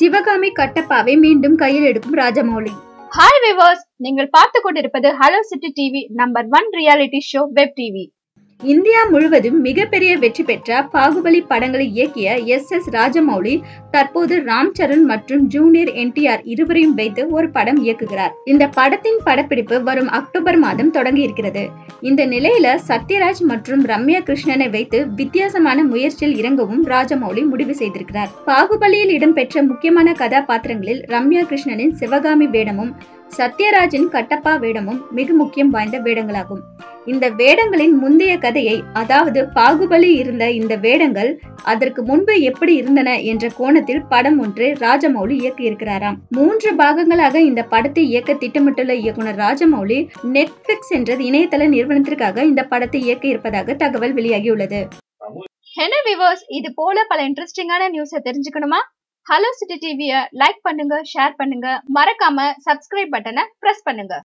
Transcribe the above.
சிவகாமி கட்டப்பாவை மீண்டும் கையில் எடுக்கும் ராஜமௌலி ஹாய் விவர்ஸ் நீங்கள் பார்த்து கொண்டிருப்பது hello city TV number one reality show web TV India முழுவதும் மிகப்பெரிய வெற்றி பெற்ற பாகுபலி படங்களை இயக்கிய எஸ் எஸ் ராஜமௌலி தற்போது ராம் சரண் மற்றும் ஜூனியர் என்டிஆர் இருவரையும் வைத்து ஒரு படம் இயக்குகிறார் இந்த படத்தின் படப்பிடிப்பு வரும் அக்டோபர் மாதம் தொடங்கி இருக்கிறது இந்த நிலையில சத்யராஜ் மற்றும் ரம்யா கிருஷ்ணனை வைத்து வித்தியாசமான முயற்சியில் இறங்கவும் ராஜமௌலி முடிவு செய்திருக்கிறார் பாகுபலியில் இடம்பெற்ற முக்கியமான கதாபாத்திரங்களில் ரம்யா கிருஷ்ணனின் சிவகாமி வேடமும் சத்யராஜின் கட்டப்பா வேடமும் மிக முக்கியம் வாய்ந்த வேடங்களாகும் இந்த வேடங்களின் முந்தைய கதையை அதாவது பாகுபலி இருந்த இந்த வேடங்கள் அதற்கு முன்பு எப்படி இருந்தன என்ற கோணத்தில் படம் ஒன்று ராஜமௌலி இயக்கியிருக்கிறாராம் மூன்று பாகங்களாக இந்த படத்தை இயக்க திட்டமிட்டுள்ள இயக்குனர் ராஜமௌலி நெட்ஃபிளிக்ஸ் என்ற இணையதள நிறுவனத்திற்காக இந்த படத்தை இயக்க இருப்பதாக தகவல் வெளியாகியுள்ளது என்ன விவர்ஸ் இது போல பல இன்ட்ரெஸ்டிங்கான நியூஸை தெரிஞ்சுக்கணுமா ஹலோ சிட்டி டிவியை லைக் பண்ணுங்க ஷேர் பண்ணுங்க மறக்காம சப்ஸ்கிரைப் பட்டனை பிரஸ் பண்ணுங்க